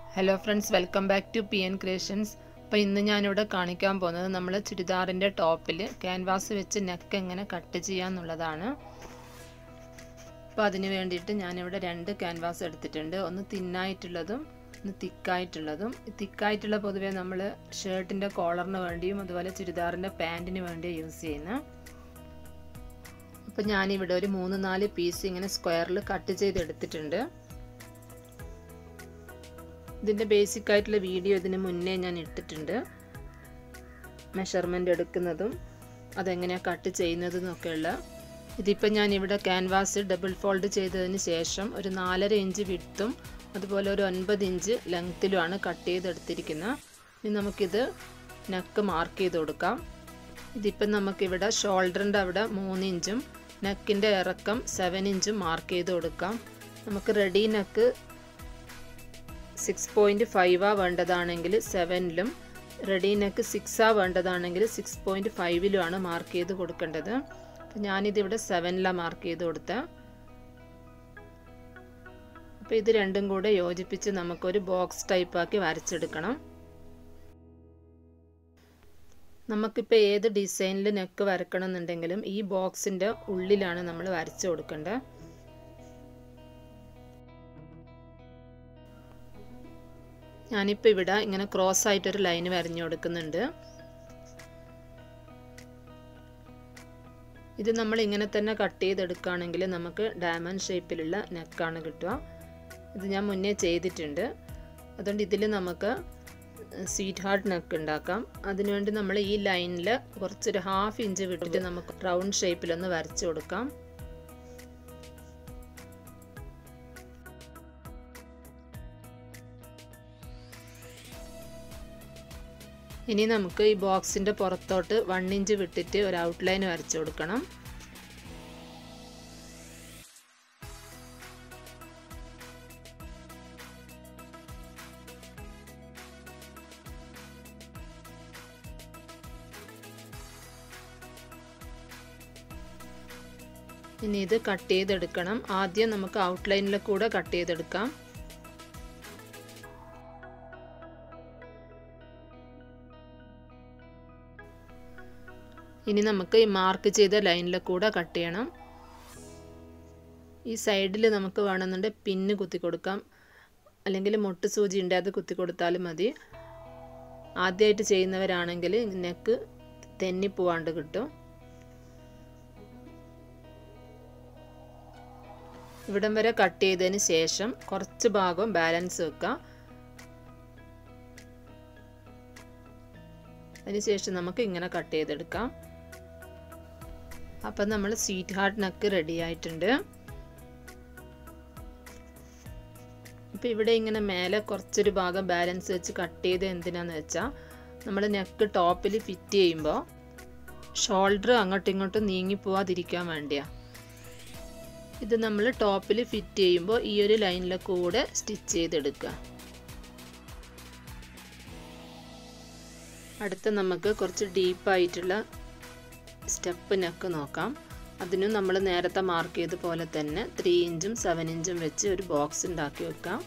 hello friends welcome back to P N creations അപ്പോൾ ഇന്ന് ഞാനിവിടെ കാണിക്കാൻ പോകുന്നത് നമ്മൾ ചുരിദാറിൻ്റെ ടോപ്പിൽ ക്യാൻവാസ് വെച്ച് നെക്ക് എങ്ങനെ കട്ട് ചെയ്യാന്നുള്ളതാണ് അപ്പോൾ അതിന് വേണ്ടിയിട്ട് ഞാനിവിടെ രണ്ട് ക്യാൻവാസ് എടുത്തിട്ടുണ്ട് ഒന്ന് തിന്നായിട്ടുള്ളതും ഒന്ന് തിക്കായിട്ടുള്ളതും തിക്കായിട്ടുള്ള പൊതുവേ നമ്മൾ ഷർട്ടിൻ്റെ കോളറിന് വേണ്ടിയും അതുപോലെ ചുരിദാറിൻ്റെ പാൻറ്റിന് വേണ്ടിയും യൂസ് ചെയ്യുന്നത് അപ്പോൾ ഞാനിവിടെ ഒരു മൂന്ന് നാല് പീസ് ഇങ്ങനെ സ്ക്വയറിൽ കട്ട് ചെയ്തെടുത്തിട്ടുണ്ട് ഇതിൻ്റെ ബേസിക് ആയിട്ടുള്ള വീഡിയോ ഇതിന് മുന്നേ ഞാൻ ഇട്ടിട്ടുണ്ട് മെഷർമെൻ്റ് എടുക്കുന്നതും അതെങ്ങനെയാണ് കട്ട് ചെയ്യുന്നതെന്നൊക്കെയുള്ള ഇതിപ്പോൾ ഞാൻ ഇവിടെ ക്യാൻവാസ് ഡബിൾ ഫോൾഡ് ചെയ്തതിന് ശേഷം ഒരു നാലര ഇഞ്ച് വിട്ടും അതുപോലെ ഒരു ഒൻപത് ഇഞ്ച് ലെങ്ത്തിലുമാണ് കട്ട് ചെയ്തെടുത്തിരിക്കുന്നത് ഇനി നമുക്കിത് നെക്ക് മാർക്ക് ചെയ്ത് കൊടുക്കാം ഇതിപ്പം നമുക്കിവിടെ ഷോൾഡറിൻ്റെ അവിടെ മൂന്ന് ഇഞ്ചും നെക്കിൻ്റെ ഇറക്കം സെവൻ ഇഞ്ചും മാർക്ക് ചെയ്ത് കൊടുക്കാം നമുക്ക് റെഡി നെക്ക് സിക്സ് പോയിൻറ്റ് ഫൈവാ വേണ്ടതാണെങ്കിൽ സെവനിലും റെഡി നെക്ക് സിക്സാ വേണ്ടതാണെങ്കിൽ സിക്സ് പോയിൻറ്റ് ഫൈവിലുമാണ് മാർക്ക് ചെയ്ത് കൊടുക്കേണ്ടത് അപ്പം ഞാനിതിവിടെ സെവനിലാണ് മാർക്ക് ചെയ്ത് കൊടുത്ത അപ്പോൾ ഇത് രണ്ടും കൂടെ യോജിപ്പിച്ച് നമുക്കൊരു ബോക്സ് ടൈപ്പാക്കി വരച്ചെടുക്കണം നമുക്കിപ്പോൾ ഏത് ഡിസൈനിൽ നെക്ക് വരക്കണം എന്നുണ്ടെങ്കിലും ഈ ബോക്സിൻ്റെ ഉള്ളിലാണ് നമ്മൾ വരച്ചു കൊടുക്കേണ്ടത് ഞാനിപ്പോൾ ഇവിടെ ഇങ്ങനെ ക്രോസ് ആയിട്ടൊരു ലൈന് വരഞ്ഞു കൊടുക്കുന്നുണ്ട് ഇത് നമ്മൾ ഇങ്ങനെ തന്നെ കട്ട് ചെയ്തെടുക്കുകയാണെങ്കിൽ നമുക്ക് ഡയമണ്ട് ഷേപ്പിലുള്ള നെക്കാണ് കിട്ടുക ഇത് ഞാൻ മുന്നേ ചെയ്തിട്ടുണ്ട് അതുകൊണ്ട് ഇതിൽ നമുക്ക് സ്വീറ്റ് ഹാർട്ട് നെക്ക് ഉണ്ടാക്കാം അതിനുവേണ്ടി നമ്മൾ ഈ ലൈനിൽ കുറച്ചൊരു ഹാഫ് ഇഞ്ച് വിട്ടിട്ട് നമുക്ക് റൗണ്ട് ഷേപ്പിലൊന്ന് വരച്ചു കൊടുക്കാം ഇനി നമുക്ക് ഈ ബോക്സിൻ്റെ പുറത്തോട്ട് വൺ ഇഞ്ച് വിട്ടിട്ട് ഒരു ഔട്ട്ലൈൻ വരച്ചു കൊടുക്കണം ഇനി ഇത് കട്ട് ചെയ്തെടുക്കണം ആദ്യം നമുക്ക് ഔട്ട്ലൈനിൽ കൂടെ കട്ട് ചെയ്തെടുക്കാം ഇനി നമുക്ക് ഈ മാർക്ക് ചെയ്ത ലൈനിൽ കൂടെ കട്ട് ചെയ്യണം ഈ സൈഡിൽ നമുക്ക് വേണമെന്നുണ്ടെങ്കിൽ പിന്ന് കുത്തി കൊടുക്കാം അല്ലെങ്കിൽ മുട്ട് സൂചി ഉണ്ട് അത് കുത്തി കൊടുത്താലും മതി ആദ്യമായിട്ട് ചെയ്യുന്നവരാണെങ്കിൽ നെക്ക് തെന്നിപ്പോവാണ്ട് കിട്ടും ഇവിടം വരെ കട്ട് ചെയ്തതിന് ശേഷം കുറച്ച് ഭാഗം ബാലൻസ് വെക്കാം അതിനുശേഷം നമുക്ക് ഇങ്ങനെ കട്ട് ചെയ്തെടുക്കാം അപ്പം നമ്മൾ സ്വീറ്റ് ഹാർട്ട് നക്ക് റെഡി ആയിട്ടുണ്ട് ഇപ്പം ഇവിടെ ഇങ്ങനെ മേലെ കുറച്ചൊരു ഭാഗം ബാലൻസ് വെച്ച് കട്ട് ചെയ്ത് എന്തിനാന്ന് വെച്ചാൽ നമ്മൾ നെക്ക് ടോപ്പിൽ ഫിറ്റ് ചെയ്യുമ്പോൾ ഷോൾഡർ അങ്ങോട്ടും ഇങ്ങോട്ടും നീങ്ങി പോവാതിരിക്കാൻ വേണ്ടിയാണ് ഇത് നമ്മൾ ടോപ്പിൽ ഫിറ്റ് ചെയ്യുമ്പോൾ ഈ ഒരു ലൈനിലെ കൂടെ സ്റ്റിച്ച് ചെയ്തെടുക്കുക അടുത്ത നമുക്ക് കുറച്ച് ഡീപ്പായിട്ടുള്ള സ്റ്റെപ്പ് നെക്ക് നോക്കാം അതിനും നമ്മൾ നേരത്തെ മാർക്ക് ചെയ്ത പോലെ തന്നെ ത്രീ ഇഞ്ചും സെവൻ ഇഞ്ചും വെച്ച് ഒരു ബോക്സ് ഉണ്ടാക്കി വെക്കാം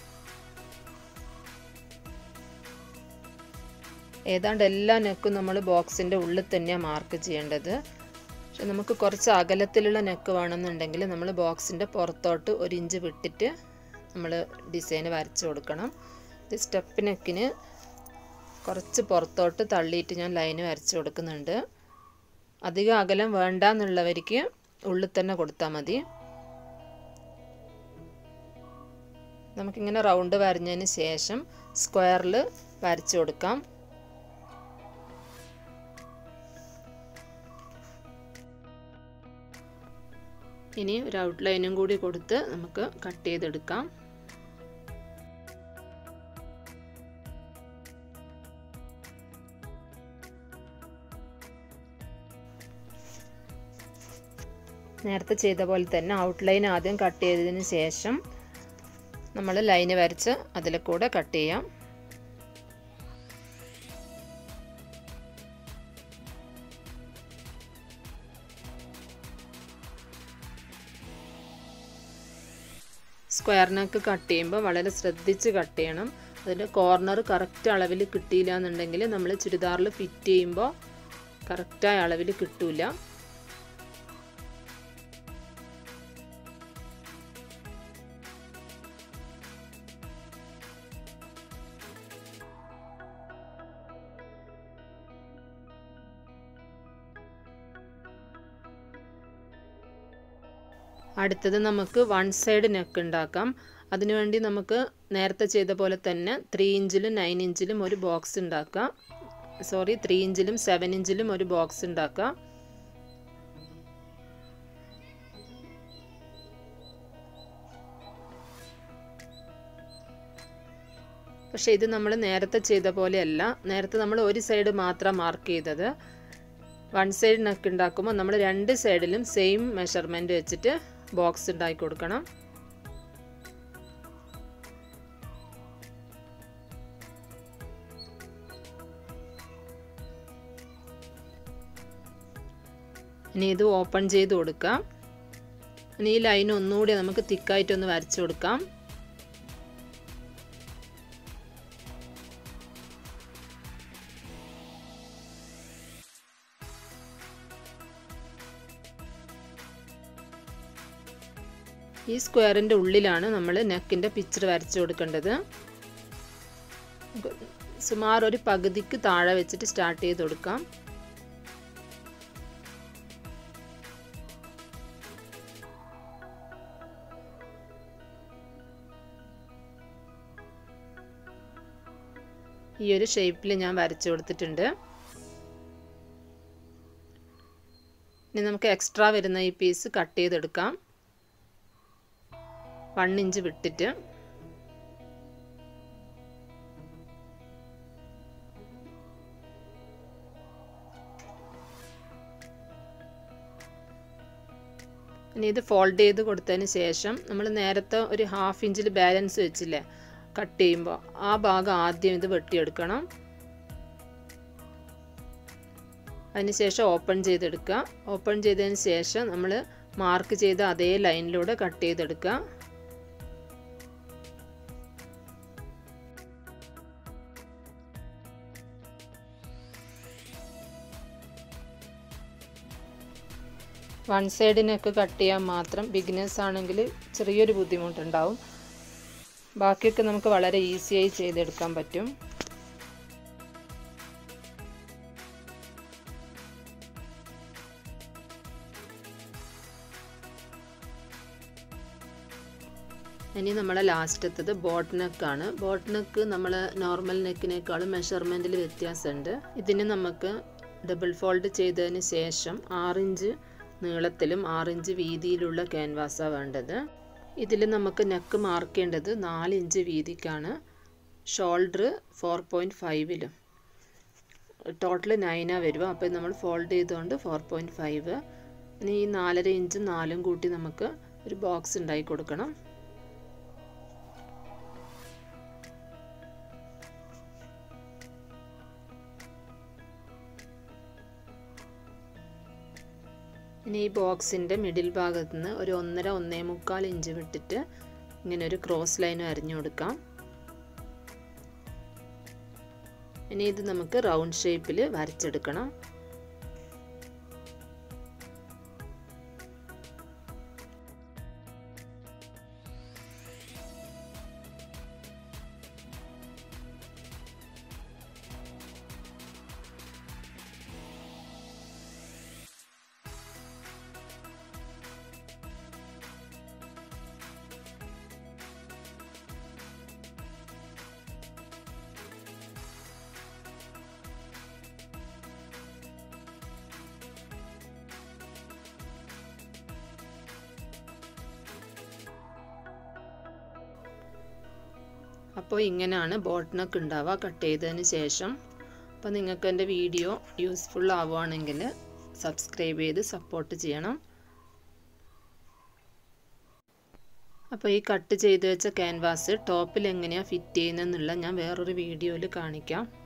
ഏതാണ്ട് എല്ലാ നെക്കും നമ്മൾ ബോക്സിൻ്റെ ഉള്ളിൽ തന്നെയാണ് മാർക്ക് ചെയ്യേണ്ടത് പക്ഷെ നമുക്ക് കുറച്ച് അകലത്തിലുള്ള നെക്ക് വേണമെന്നുണ്ടെങ്കിൽ നമ്മൾ ബോക്സിൻ്റെ പുറത്തോട്ട് ഒരു ഇഞ്ച് വിട്ടിട്ട് നമ്മൾ ഡിസൈൻ വരച്ചു കൊടുക്കണം ഇത് സ്റ്റെപ്പ് നെക്കിന് കുറച്ച് പുറത്തോട്ട് തള്ളിയിട്ട് ഞാൻ ലൈന് വരച്ച് കൊടുക്കുന്നുണ്ട് അധികം അകലം വേണ്ട എന്നുള്ളവർക്ക് ഉള്ളിൽ തന്നെ കൊടുത്താൽ മതി നമുക്കിങ്ങനെ റൗണ്ട് വരഞ്ഞതിന് ശേഷം സ്ക്വയറിൽ വരച്ചു കൊടുക്കാം ഇനി ഒരു ഔട്ട്ലൈനും കൂടി കൊടുത്ത് നമുക്ക് കട്ട് ചെയ്തെടുക്കാം നേരത്തെ ചെയ്ത പോലെ തന്നെ ഔട്ട്ലൈൻ ആദ്യം കട്ട് ചെയ്തതിന് ശേഷം നമ്മൾ ലൈന് വരച്ച് അതിൽ കൂടെ കട്ട് ചെയ്യാം സ്ക്വയർ നെക്ക് കട്ട് ചെയ്യുമ്പോൾ വളരെ ശ്രദ്ധിച്ച് കട്ട് ചെയ്യണം അതിൻ്റെ കോർണർ കറക്റ്റ് അളവിൽ കിട്ടിയില്ല എന്നുണ്ടെങ്കിൽ നമ്മൾ ചുരിദാറിൽ ഫിറ്റ് ചെയ്യുമ്പോൾ കറക്റ്റായ അളവിൽ കിട്ടൂല അടുത്തത് നമുക്ക് വൺ സൈഡ് നെക്ക് ഉണ്ടാക്കാം അതിനുവേണ്ടി നമുക്ക് നേരത്തെ ചെയ്ത പോലെ തന്നെ ത്രീ ഇഞ്ചിലും നയൻ ഇഞ്ചിലും ഒരു ബോക്സ് ഉണ്ടാക്കാം സോറി ത്രീ ഇഞ്ചിലും സെവൻ ഇഞ്ചിലും ഒരു ബോക്സ് ഉണ്ടാക്കാം പക്ഷേ ഇത് നമ്മൾ നേരത്തെ ചെയ്ത പോലെയല്ല നേരത്തെ നമ്മൾ ഒരു സൈഡ് മാത്രം മാർക്ക് ചെയ്തത് വൺ സൈഡ് നെക്ക് ഉണ്ടാക്കുമ്പോൾ നമ്മൾ രണ്ട് സൈഡിലും സെയിം മെഷർമെൻറ്റ് വെച്ചിട്ട് ബോക്സ് ഉണ്ടാക്കി കൊടുക്കണം ഇനി ഇത് ഓപ്പൺ ചെയ്ത് കൊടുക്കാം ഇനി ഈ ലൈൻ ഒന്നുകൂടി നമുക്ക് തിക്കായിട്ടൊന്ന് വരച്ചു കൊടുക്കാം ഈ സ്ക്വയറിൻ്റെ ഉള്ളിലാണ് നമ്മൾ നെക്കിൻ്റെ പിക്ചർ വരച്ചു കൊടുക്കേണ്ടത് സുമാർ ഒരു പകുതിക്ക് താഴെ വെച്ചിട്ട് സ്റ്റാർട്ട് ചെയ്ത് കൊടുക്കാം ഈ ഒരു ഷേപ്പിൽ ഞാൻ വരച്ചു കൊടുത്തിട്ടുണ്ട് ഇനി നമുക്ക് എക്സ്ട്രാ വരുന്ന ഈ പീസ് കട്ട് ചെയ്തെടുക്കാം വൺ ഇഞ്ച് വിട്ടിട്ട് ഇനി ഇത് ഫോൾഡ് ചെയ്ത് കൊടുത്തതിന് ശേഷം നമ്മൾ നേരത്തെ ഒരു ഹാഫ് ഇഞ്ചിൽ ബാലൻസ് വെച്ചില്ലേ കട്ട് ചെയ്യുമ്പോൾ ആ ഭാഗം ആദ്യം ഇത് വെട്ടിയെടുക്കണം അതിനുശേഷം ഓപ്പൺ ചെയ്തെടുക്കുക ഓപ്പൺ ചെയ്തതിന് ശേഷം നമ്മൾ മാർക്ക് ചെയ്ത അതേ ലൈനിലൂടെ കട്ട് ചെയ്തെടുക്കുക വൺ സൈഡിനൊക്കെ കട്ട് ചെയ്യാൻ മാത്രം ബിഗിനേഴ്സ് ആണെങ്കിൽ ചെറിയൊരു ബുദ്ധിമുട്ടുണ്ടാവും ബാക്കിയൊക്കെ നമുക്ക് വളരെ ഈസിയായി ചെയ്തെടുക്കാൻ പറ്റും ഇനി നമ്മളെ ലാസ്റ്റത്തത് ബോട്ട് നെക്കാണ് ബോട്ട് നെക്ക് നമ്മൾ നോർമൽ നെക്കിനേക്കാളും മെഷർമെൻറ്റിൽ വ്യത്യാസമുണ്ട് ഇതിന് നമുക്ക് ഡബിൾ ഫോൾഡ് ചെയ്തതിന് ശേഷം ആറിഞ്ച് നീളത്തിലും ആറിഞ്ച് വീതിയിലുള്ള ക്യാൻവാസാണ് വേണ്ടത് ഇതിൽ നമുക്ക് നെക്ക് മാർക്ക് ചെയ്യേണ്ടത് നാല് ഇഞ്ച് വീതിക്കാണ് ഷോൾഡർ ഫോർ പോയിൻറ്റ് ഫൈവിലും ടോട്ടൽ നയനാണ് വരിക അപ്പോൾ നമ്മൾ ഫോൾഡ് ചെയ്തുകൊണ്ട് ഫോർ പോയിൻറ്റ് ഫൈവ് ഇനി ഈ നാലര ഇഞ്ചും നാലും കൂട്ടി നമുക്ക് ഒരു ബോക്സ് ഉണ്ടാക്കി കൊടുക്കണം ഇനി ഈ ബോക്സിൻ്റെ മിഡിൽ ഭാഗത്ത് നിന്ന് ഒരു ഒന്നര ഒന്നേ മുക്കാൽ ഇഞ്ച് വിട്ടിട്ട് ഇങ്ങനെ ഒരു ക്രോസ് ലൈൻ വരഞ്ഞു കൊടുക്കാം ഇനി ഇത് നമുക്ക് റൗണ്ട് ഷേപ്പിൽ വരച്ചെടുക്കണം അപ്പോൾ ഇങ്ങനെയാണ് ബോട്ട് നെക്ക് ഉണ്ടാവുക കട്ട് ചെയ്തതിന് ശേഷം അപ്പോൾ നിങ്ങൾക്ക് എൻ്റെ വീഡിയോ യൂസ്ഫുൾ ആവുകയാണെങ്കിൽ സബ്സ്ക്രൈബ് ചെയ്ത് സപ്പോർട്ട് ചെയ്യണം അപ്പോൾ ഈ കട്ട് ചെയ്ത് വെച്ച ക്യാൻവാസ് ടോപ്പിൽ എങ്ങനെയാണ് ഫിറ്റ് ചെയ്യുന്നതെന്നുള്ള ഞാൻ വേറൊരു വീഡിയോയിൽ കാണിക്കാം